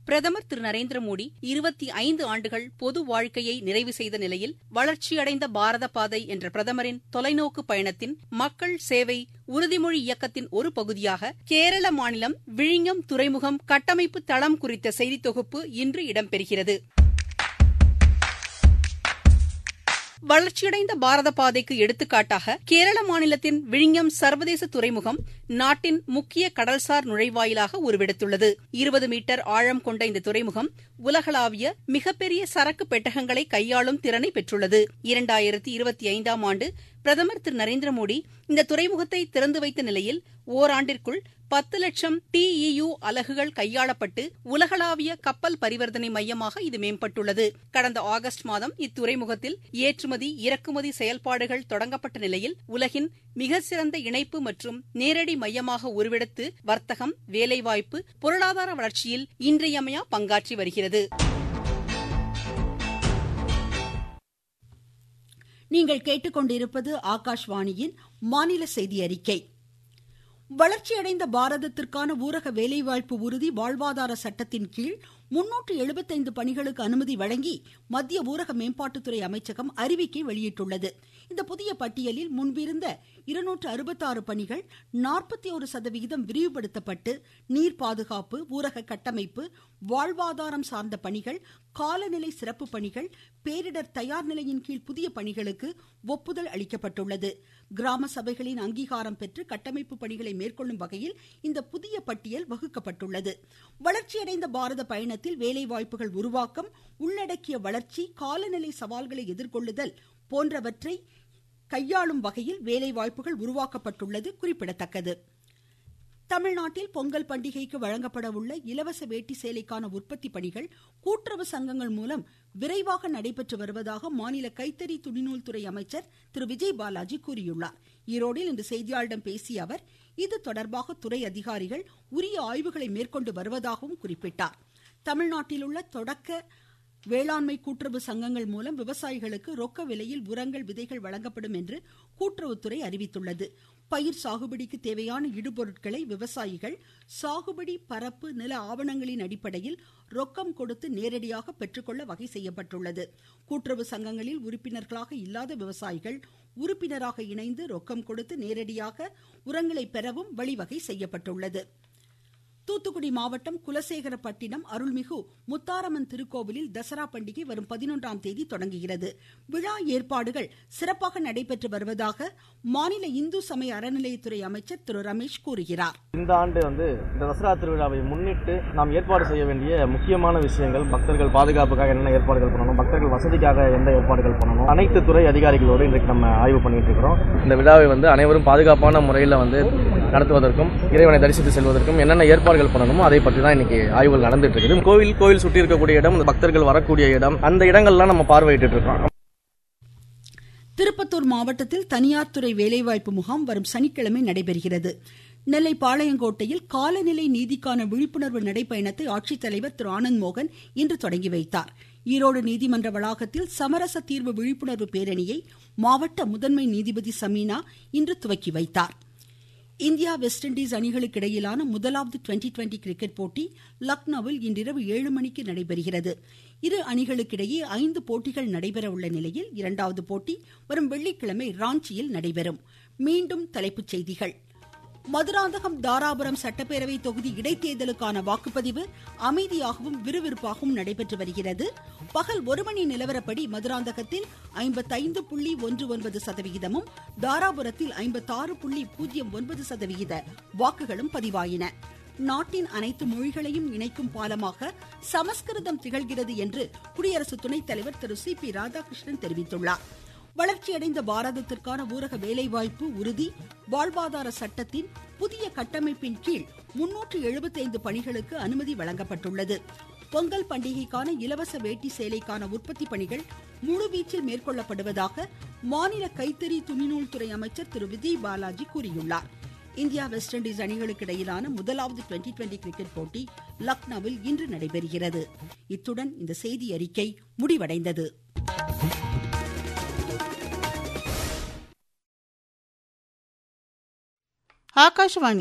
பிரதமர் திரு நரேந்திர மோடி இருபத்தி ஐந்து ஆண்டுகள் பொது வாழ்க்கையை நிறைவு செய்த நிலையில் வளர்ச்சியடைந்த பாரத பாதை என்ற பிரதமரின் தொலைநோக்கு பயணத்தின் மக்கள் சேவை உறுதிமொழி இயக்கத்தின் ஒரு பகுதியாக கேரள மாநிலம் விழிஞம் துறைமுகம் கட்டமைப்பு தளம் குறித்த செய்தி தொகுப்பு இன்று இடம்பெறுகிறது வளர்ச்சியடைந்த பாரத பாதைக்கு எடுத்துக்காட்டாக கேரள மாநிலத்தின் விழிஞம் சர்வதேச துறைமுகம் நாட்டின் முக்கிய கடல்சார் நுழைவாயிலாக உருவெடுத்துள்ளது இருபது மீட்டர் ஆழம் கொண்ட இந்த துறைமுகம் உலகளாவிய மிகப்பெரிய சரக்கு பெட்டகங்களை கையாளும் திறனை பெற்றுள்ளது இரண்டாயிரத்தி இருபத்தி ஐந்தாம் ஆண்டு பிரதமர் திரு நரேந்திர மோடி இந்த துறைமுகத்தை திறந்து வைத்த நிலையில் ஓராண்டிற்குள் பத்து லட்சம் டிஇயு அலகுகள் கையாளப்பட்டு உலகளாவிய கப்பல் பரிவர்த்தனை மையமாக இது மேம்பட்டுள்ளது கடந்த ஆகஸ்ட் மாதம் இத்துறைமுகத்தில் ஏற்றுமதி இறக்குமதி செயல்பாடுகள் தொடங்கப்பட்ட நிலையில் உலகின் மிக சிறந்த இணைப்பு மற்றும் நேரடி மையமாக உருவெடுத்து வர்த்தகம் வேலைவாய்ப்பு பொருளாதார வளர்ச்சியில் இன்றியமையா பங்காற்றி வருகிறது நீங்கள் கேட்டுக்கொண்டிருப்பது ஆகாஷ்வாணியின் மாநில செய்தி அறிக்கை வளர்ச்சியடைந்த பாரதத்திற்கான ஊரக வேலைவாய்ப்பு உறுதி வாழ்வாதார சட்டத்தின் கீழ் முன்னூற்று எழுபத்தைந்து பணிகளுக்கு அனுமதி வழங்கி மத்திய ஊரக மேம்பாட்டுத்துறை அமைச்சகம் அறிவிக்கை வெளியிட்டுள்ளது இந்த புதிய பட்டியலில் முன்பிருந்த இருநூற்று அறுபத்தாறு பணிகள் நாற்பத்தி ஒரு சதவிகிதம் விரிவுபடுத்தப்பட்டு நீர் பாதுகாப்பு ஊரக கட்டமைப்பு வாழ்வாதாரம் சார்ந்த பணிகள் காலநிலை சிறப்பு பணிகள் பேரிடர் தயார் நிலையின் கீழ் புதிய பணிகளுக்கு ஒப்புதல் அளிக்கப்பட்டுள்ளது கிராம சபைகளின் அங்கீகாரம் பெற்று கட்டமைப்பு பணிகளை மேற்கொள்ளும் வகையில் இந்த புதிய பட்டியல் வகுக்கப்பட்டுள்ளது வளர்ச்சியடைந்த பாரத பயணத்தில் வேலைவாய்ப்புகள் உருவாக்கம் உள்ளடக்கிய வளர்ச்சி காலநிலை சவால்களை எதிர்கொள்ளுதல் போன்றவற்றை கையாளும் வகையில் வேலைவாய்ப்புகள் உருவாக்கப்பட்டுள்ளது குறிப்பிடத்தக்கது தமிழ்நாட்டில் பொங்கல் பண்டிகைக்கு வழங்கப்பட உள்ள இலவச வேட்டி சேலைக்கான உற்பத்தி பணிகள் கூட்டுறவு சங்கங்கள் மூலம் விரைவாக நடைபெற்று வருவதாக மாநில கைத்தறி துணிநூல் துறை அமைச்சர் திரு விஜய் பாலாஜி கூறியுள்ளார் ஈரோடில் இன்று செய்தியாளர்களிடம் பேசிய அவர் இது தொடர்பாக துறை அதிகாரிகள் உரிய ஆய்வுகளை மேற்கொண்டு வருவதாகவும் குறிப்பிட்டார் தமிழ்நாட்டில் உள்ள தொடக்க வேளாண்மை கூட்டுறவு சங்கங்கள் மூலம் விவசாயிகளுக்கு ரொக்க விலையில் உரங்கள் விதைகள் வழங்கப்படும் என்று கூட்டுறவுத்துறை அறிவித்துள்ளது பயிர் சாகுபடிக்கு தேவையான இடுபொருட்களை விவசாயிகள் சாகுபடி பரப்பு நில ஆவணங்களின் அடிப்படையில் ரொக்கம் கொடுத்து நேரடியாக பெற்றுக்கொள்ள வகை செய்யப்பட்டுள்ளது கூட்டுறவு சங்கங்களில் உறுப்பினர்களாக இல்லாத விவசாயிகள் உறுப்பினராக இணைந்து ரொக்கம் கொடுத்து நேரடியாக உரங்களை பெறவும் வழிவகை செய்யப்பட்டுள்ளது தூத்துக்குடி மாவட்டம் குலசேகரப்பட்டினம் அருள்மிகு முத்தாரம்மன் திருக்கோவிலில் தசரா பண்டிகை வரும் பதினொன்றாம் தேதி தொடங்குகிறது விழா ஏற்பாடுகள் சிறப்பாக நடைபெற்று வருவதாக மாநில இந்து சமய அறநிலையத்துறை அமைச்சர் திரு ரமேஷ் கூறுகிறார் இந்த ஆண்டு வந்து இந்த தசரா திருவிழாவை முன்னிட்டு நாம் ஏற்பாடு செய்ய வேண்டிய முக்கியமான விஷயங்கள் பக்தர்கள் பாதுகாப்புக்காக என்ன ஏற்பாடுகள் பண்ணணும் பக்தர்கள் வசதிக்காக எந்த ஏற்பாடுகள் பண்ணணும் அனைத்து துறை அதிகாரிகளோடு இன்றைக்கு நம்ம ஆய்வு பண்ணிட்டு இருக்கிறோம் இந்த விழாவை வந்து அனைவரும் பாதுகாப்பான முறையில் வந்து நடத்துவதற்கும் இறைவனை தரிசித்து செல்வதற்கும் என்னென்ன ஏற்பாடுகள் பண்ணணுமோ அதை பற்றி தான் இன்னைக்கு ஆய்வுகள் நடந்துட்டு இருக்குது கோவில் கோவில் சுற்றி இருக்கக்கூடிய இடம் பக்தர்கள் வரக்கூடிய இடம் அந்த இடங்கள்லாம் நம்ம பார்வையிட்டு இருக்கோம் திருப்பத்தூர் மாவட்டத்தில் தனியார் துறை வேலைவாய்ப்பு முகாம் வரும் சனிக்கிழமை நடைபெறுகிறது நெல்லை பாளையங்கோட்டையில் காலநிலை நீதிக்கான விழிப்புணர்வு நடைப்பயணத்தை ஆட்சித்தலைவர் திரு ஆனந்த் மோகன் இன்று தொடங்கி வைத்தார் ஈரோடு நீதிமன்ற வளாகத்தில் சமரச தீர்வு விழிப்புணர்வு பேரணியை மாவட்ட முதன்மை நீதிபதி சமீனா இன்று துவக்கி வைத்தார் இந்தியா வெஸ்ட் இண்டீஸ் அணிகளுக்கு இடையிலான முதலாவது டுவெண்டி டுவெண்டி கிரிக்கெட் போட்டி லக்னோவில் இன்றிரவு ஏழு மணிக்கு நடைபெறுகிறது இரு அணிகளுக்கிடையே ஐந்து போட்டிகள் நடைபெற உள்ள நிலையில் இரண்டாவது போட்டி வரும் வெள்ளிக்கிழமை ராஞ்சியில் நடைபெறும் மீண்டும் தலைப்புச் செய்திகள் மதுராந்தகம் தாராபுரம் சட்டப்பேரவை தொகுதி இடைத்தேர்தலுக்கான வாக்குப்பதிவு அமைதியாகவும் விறுவிறுப்பாகவும் நடைபெற்று வருகிறது பகல் ஒரு மணி நிலவரப்படி மதுராந்தகத்தில் ஐம்பத்தைந்து புள்ளி ஒன்று ஒன்பது சதவிகிதமும் தாராபுரத்தில் ஐம்பத்தாறு புள்ளி பூஜ்ஜியம் ஒன்பது சதவிகித வாக்குகளும் பதிவாயின நாட்டின் அனைத்து மொழிகளையும் இணைக்கும் பாலமாக சமஸ்கிருதம் திகழ்கிறது என்று குடியரசு துணைத் தலைவர் திரு சி பி ராதாகிருஷ்ணன் தெரிவித்துள்ளார் வளர்ச்சியடைந்த பாரதத்திற்கான ஊரக வேலைவாய்ப்பு உறுதி வாழ்வாதார சட்டத்தின் புதிய கட்டமைப்பின் கீழ் முன்னூற்று எழுபத்தைந்து பணிகளுக்கு அனுமதி வழங்கப்பட்டுள்ளது பொங்கல் பண்டிகைக்கான இலவச வேட்டி சேலைக்கான உற்பத்தி பணிகள் முழுவீச்சில் மேற்கொள்ளப்படுவதாக மாநில கைத்தறி துணிநூல் துறை அமைச்சர் திரு விஜய் பாலாஜி கூறியுள்ளார் இந்தியா வெஸ்ட் இண்டீஸ் அணிகளுக்கு இடையிலான முதலாவது டுவெண்டி டுவெண்டி கிரிக்கெட் போட்டி லக்னோவில் இன்று நடைபெறுகிறது இத்துடன் இந்த செய்தி அறிக்கை முடிவடைந்தது ஆகாஷ்வாணி